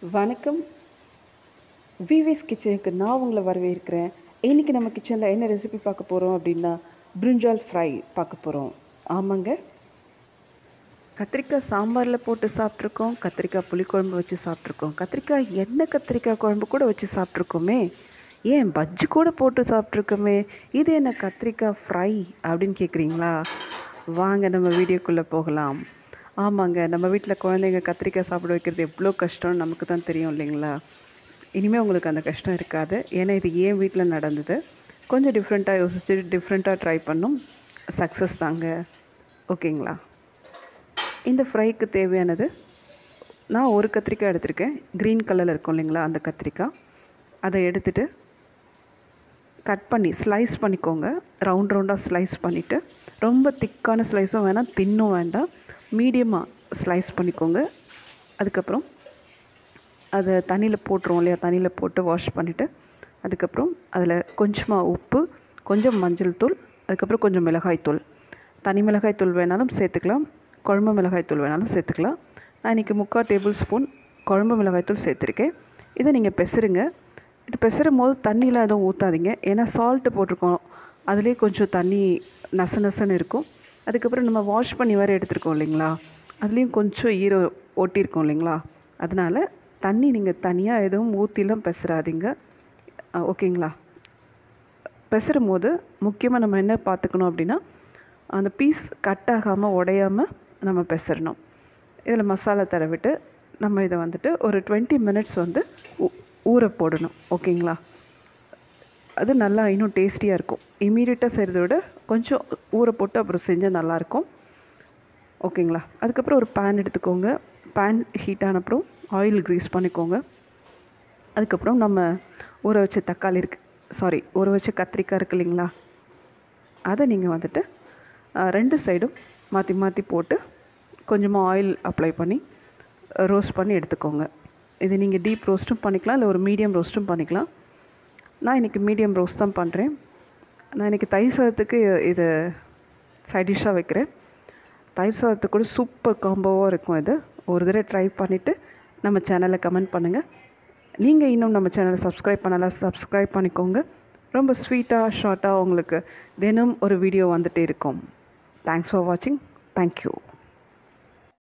வணக்கம் விவிஸ் கிச்சனுக்கு நான் உங்களை வரவேற்கிறேன் இன்றைக்கி நம்ம கிச்சனில் என்ன ரெசிபி பார்க்க போகிறோம் அப்படின்னா பிரிஞ்சால் ஃப்ரை பார்க்க போகிறோம் ஆமாங்க கத்திரிக்காய் சாம்பாரில் போட்டு சாப்பிட்ருக்கோம் கத்திரிக்காய் புளிக்குழம்பு வச்சு சாப்பிட்ருக்கோம் கத்திரிக்காய் எண்ணெய் கத்திரிக்காய் குழம்பு கூட வச்சு சாப்பிட்ருக்கோமே ஏன் பஜ்ஜி கூட போட்டு சாப்பிட்ருக்கோமே இது என்ன கத்திரிக்காய் ஃப்ரை அப்படின்னு கேட்குறீங்களா வாங்க நம்ம வீடியோக்குள்ளே போகலாம் ஆமாங்க நம்ம வீட்டில் குழந்தைங்க கத்திரிக்காய் சாப்பிட வைக்கிறது எவ்வளோ கஷ்டம்னு நமக்கு தான் தெரியும் இல்லைங்களா இனிமேல் உங்களுக்கு அந்த கஷ்டம் இருக்காது ஏன்னா இது ஏன் வீட்டில் நடந்தது கொஞ்சம் டிஃப்ரெண்ட்டாக யோசிச்சு டிஃப்ரெண்ட்டாக ட்ரை பண்ணும் சக்ஸஸ் தாங்க ஓகேங்களா இந்த ஃப்ரைக்கு தேவையானது நான் ஒரு கத்திரிக்காய் எடுத்திருக்கேன் க்ரீன் கலரில் இருக்கும் இல்லைங்களா அந்த கத்திரிக்காய் அதை எடுத்துட்டு கட் பண்ணி ஸ்லைஸ் பண்ணிக்கோங்க ரவுண்ட் ரவுண்டாக ஸ்லைஸ் பண்ணிவிட்டு ரொம்ப திக்கான ஸ்லைஸும் வேணாம் தின்னும் வேண்டாம் மீடியமாக ஸ்லைஸ் பண்ணிக்கோங்க அதுக்கப்புறம் அதை தண்ணியில் போட்டுருவோம் இல்லையா தண்ணியில் போட்டு வாஷ் பண்ணிவிட்டு அதுக்கப்புறம் அதில் கொஞ்சமாக உப்பு கொஞ்சம் மஞ்சள் தூள் அதுக்கப்புறம் கொஞ்சம் மிளகாய் தூள் தனி மிளகாய் தூள் வேணாலும் சேர்த்துக்கலாம் குழம்பு மிளகாய் தூள் வேணாலும் சேர்த்துக்கலாம் நான் இன்றைக்கி முக்கால் டேபிள் ஸ்பூன் குழம்பு மிளகாய் தூள் சேர்த்துருக்கேன் இதை நீங்கள் பெசருங்க இது பெசரும் போது தண்ணியெலாம் எதுவும் ஊற்றாதீங்க ஏன்னா சால்ட்டு போட்டிருக்கோம் அதுலேயே கொஞ்சம் தண்ணி நச நசன்னு இருக்கும் அதுக்கப்புறம் நம்ம வாஷ் பண்ணி வேறு எடுத்துருக்கோம் இல்லைங்களா அதுலேயும் கொஞ்சம் ஈரம் ஒட்டியிருக்கோம் இல்லைங்களா அதனால் தண்ணி நீங்கள் தனியாக எதுவும் ஊற்றிலாம் பெசராதீங்க ஓகேங்களா பெசரும் போது முக்கியமாக நம்ம என்ன பார்த்துக்கணும் அப்படின்னா அந்த பீஸ் கட் ஆகாமல் உடையாமல் நம்ம பெசரணும் இதில் மசாலா தடவிட்டு நம்ம இதை வந்துட்டு ஒரு டுவெண்ட்டி மினிட்ஸ் வந்து ஊற போடணும் ஓகேங்களா அது நல்லா இன்னும் டேஸ்டியாக இருக்கும் இமீடியட்டாக செய்கிறத விட கொஞ்சம் ஊற போட்டு அப்புறம் செஞ்சால் நல்லாயிருக்கும் ஓகேங்களா அதுக்கப்புறம் ஒரு பேன் எடுத்துக்கோங்க பேன் ஹீட் ஆன அப்புறம் ஆயில் க்ரீஸ் பண்ணிக்கோங்க அதுக்கப்புறம் நம்ம ஊற வச்ச தக்காளி இருக்கு சாரி ஊற வச்ச கத்திரிக்காய் இருக்கு இல்லைங்களா அதை நீங்கள் வந்துட்டு ரெண்டு சைடும் மாற்றி மாற்றி போட்டு கொஞ்சமாக ஆயில் அப்ளை பண்ணி ரோஸ்ட் பண்ணி எடுத்துக்கோங்க இது நீங்கள் டீப் ரோஸ்ட்டும் பண்ணிக்கலாம் இல்லை ஒரு மீடியம் ரோஸ்ட்டும் பண்ணிக்கலாம் நான் இன்றைக்கி மீடியம் ரோஸ்ட் தான் பண்ணுறேன் நான் இன்றைக்கி தயிர் சாதத்துக்கு இது சைட் டிஷ்ஷாக வைக்கிறேன் தயிர் சாதத்துக்கு கூட சூப்பர் காம்போவாக இருக்கும் இது ஒரு தடவை ட்ரை பண்ணிவிட்டு நம்ம சேனலை கமெண்ட் பண்ணுங்கள் நீங்கள் இன்னும் நம்ம சேனலை சப்ஸ்கிரைப் பண்ணலாம் சப்ஸ்கிரைப் பண்ணிக்கோங்க ரொம்ப ஸ்வீட்டாக ஷார்ட்டாக உங்களுக்கு தினம் ஒரு வீடியோ வந்துகிட்டே இருக்கும் தேங்க்ஸ் ஃபார் வாட்சிங் தேங்க்யூ